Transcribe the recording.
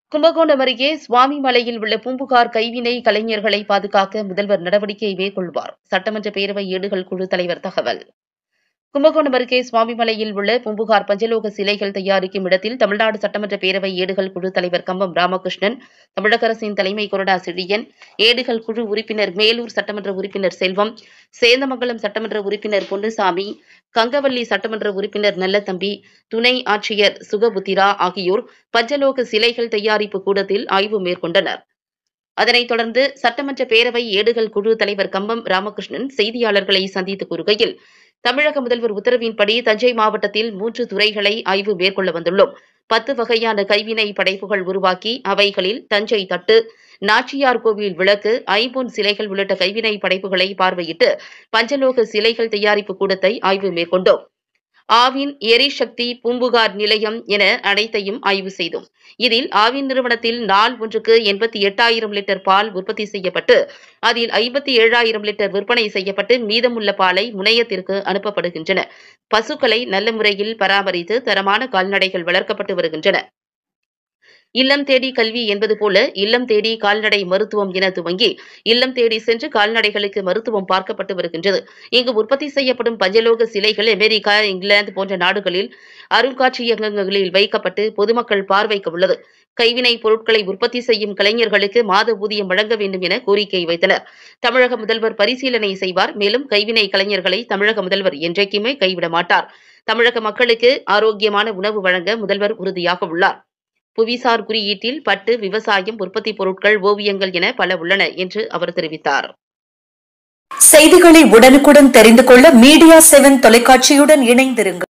கும்பகோணம் அருகே சுவாமிமலையில் உள்ள பூம்புகார் கைவினை கலைஞர்களை பாதுகாக்க முதல்வர் நடவடிக்கை மேற்கொள்வார் சட்டமன்ற பேரவை ஏடுகள் குழு தலைவர் தகவல் கும்பகோணம் அருகே சுவாமிமலையில் உள்ள பூம்புகார் பஞ்சலோக சிலைகள் தயாரிக்கும் இடத்தில் தமிழ்நாடு சட்டமன்ற பேரவை ஏடுகள் குழு தலைவர் கம்பம் ராமகிருஷ்ணன் தமிழக அரசின் தலைமை கொறடா செழியன் ஏடுகள் குழு உறுப்பினர் மேலூர் சட்டமன்ற உறுப்பினர் செல்வம் சேந்தமங்கலம் சட்டமன்ற உறுப்பினர் பொன்னுசாமி கங்கவல்லி சட்டமன்ற உறுப்பினர் நல்லதம்பி துணை ஆட்சியர் சுகபுத்திரா ஆகியோர் பஞ்சலோக சிலைகள் தயாரிப்பு கூடத்தில் ஆய்வு மேற்கொண்டனர் அதனைத் தொடர்ந்து சட்டமன்ற பேரவை ஏடுகள் குழு தலைவர் கம்பம் ராமகிருஷ்ணன் செய்தியாளர்களை சந்தித்து கூறுகையில் தமிழக முதல்வர் உத்தரவின்படி தஞ்சை மாவட்டத்தில் மூன்று துறைகளை ஆய்வு மேற்கொள்ள வந்துள்ளோம் பத்து வகையான கைவினை படைப்புகள் உருவாக்கி அவைகளில் தஞ்சை தட்டு நாச்சியார் கோவில் விளக்கு ஐம்பொன் சிலைகள் உள்ளிட்ட கைவினை படைப்புகளை பார்வையிட்டு பஞ்சலோக சிலைகள் தயாரிப்பு கூடத்தை ஆய்வு மேற்கொண்டோம் ஆவின் எரிசக்தி பூம்புகார் நிலையம் என அனைத்தையும் ஆய்வு செய்தோம் இதில் ஆவின் நிறுவனத்தில் நாள் ஒன்றுக்கு எண்பத்தி எட்டாயிரம் லிட்டர் பால் உற்பத்தி செய்யப்பட்டு அதில் ஐம்பத்தி ஏழாயிரம் லிட்டர் விற்பனை செய்யப்பட்டு மீதமுள்ள பாலை முனையத்திற்கு அனுப்பப்படுகின்றன பசுக்களை நல்ல முறையில் பராமரித்து தரமான கால்நடைகள் வளர்க்கப்பட்டு வருகின்றன இல்லம் தேடி கல்வி என்பது போல இல்லம் தேடி கால்நடை மருத்துவம் என துவங்கி இல்லம் தேடி சென்று கால்நடைகளுக்கு மருத்துவம் பார்க்கப்பட்டு வருகின்றது இங்கு உற்பத்தி செய்யப்படும் பஞ்சலோக சிலைகள் அமெரிக்கா இங்கிலாந்து போன்ற நாடுகளில் அருங்காட்சியகங்களில் வைக்கப்பட்டு பொதுமக்கள் பார்வைக்க உள்ளது கைவினை பொருட்களை உற்பத்தி செய்யும் கலைஞர்களுக்கு மாத ஊதியம் வழங்க வேண்டும் என கோரிக்கை வைத்தனர் தமிழக முதல்வர் பரிசீலனை செய்வார் மேலும் கைவினை கலைஞர்களை தமிழக முதல்வர் என்றைக்குமே கைவிட மாட்டார் தமிழக மக்களுக்கு ஆரோக்கியமான உணவு வழங்க முதல்வர் உறுதியாக உள்ளார் புவிசார் குறியீட்டில் பட்டு விவசாயம் உற்பத்தி பொருட்கள் ஓவியங்கள் என பல உள்ளன என்று அவர் தெரிவித்தார் செய்திகளை உடனுக்குடன் தெரிந்து கொள்ள மீடியா செவன் தொலைக்காட்சியுடன் இணைந்திருங்கள்